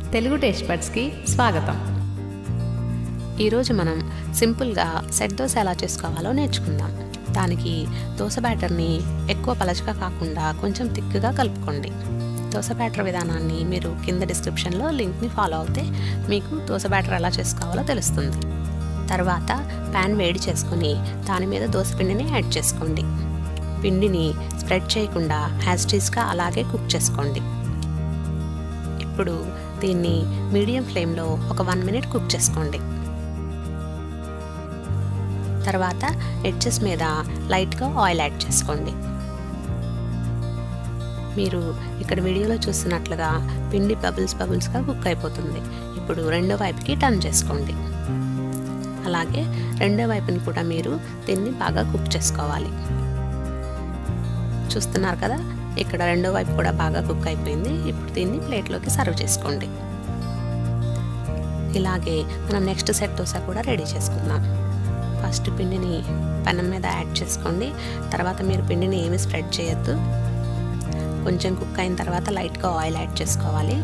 Telugu taste బడ్స్కి స్వాగతం ఈరోజు మనం సింపుల్గా సెట్ దోశ ఎలా చేసుకోవాలో నేర్చుకుందాం దానికి దోశ బ్యాటర్ని ఎక్కువ పలచగా కాకుండా కొంచెం తిక్కుగా కలుపుకోండి దోశ బ్యాటర్ విధానాన్ని మీరు కింద డిస్క్రిప్షన్లో లింక్ని ఫాలో అవుతే మీకు దోశ బ్యాటర్ ఎలా చేసుకోవాలో తెలుస్తుంది తర్వాత ప్యాన్ వేడి చేసుకొని దాని మీద దోశ పిండిని యాడ్ చేసుకోండి పిండిని స్ప్రెడ్ చేయకుండా హ్యాస్టీస్గా అలాగే కుక్ చేసుకోండి ఇప్పుడు దీన్ని మీడియం ఫ్లేమ్లో ఒక వన్ మినిట్ కుక్ చేసుకోండి తర్వాత ఎడ్జెస్ మీద లైట్గా ఆయిల్ యాడ్ చేసుకోండి మీరు ఇక్కడ వీడియోలో చూస్తున్నట్లుగా పిండి బబుల్స్ బబుల్స్గా కుక్ అయిపోతుంది ఇప్పుడు రెండో వైపుకి టర్న్ చేసుకోండి అలాగే రెండో వైపుని కూడా మీరు దీన్ని బాగా కుక్ చేసుకోవాలి చూస్తున్నారు కదా ఇక్కడ రెండో వైపు కూడా బాగా కుక్ అయిపోయింది ఇప్పుడు దీన్ని ప్లేట్లోకి సర్వ్ చేసుకోండి ఇలాగే మనం నెక్స్ట్ సెట్ దోశ కూడా రెడీ చేసుకుందాం ఫస్ట్ పిండిని పెనం మీద యాడ్ చేసుకోండి తర్వాత మీరు పిండిని ఏమి స్ప్రెడ్ చేయొద్దు కొంచెం కుక్ అయిన తర్వాత లైట్గా ఆయిల్ యాడ్ చేసుకోవాలి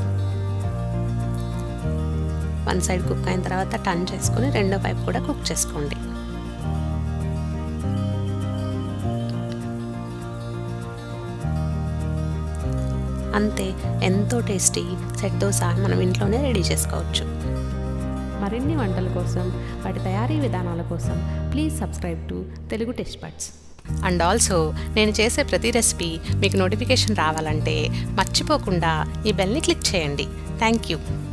వన్ సైడ్ కుక్ అయిన తర్వాత టర్న్ చేసుకొని రెండో వైపు కూడా కుక్ చేసుకోండి అంతే ఎంతో టేస్టీ సెట్ దోశ మనం ఇంట్లోనే రెడీ చేసుకోవచ్చు మరిన్ని వంటల కోసం వాటి తయారీ విధానాల కోసం please subscribe to Telugu taste buds and also నేను చేసే ప్రతి రెసిపీ మీకు నోటిఫికేషన్ రావాలంటే మర్చిపోకుండా ఈ బెల్ని క్లిక్ చేయండి థ్యాంక్ యూ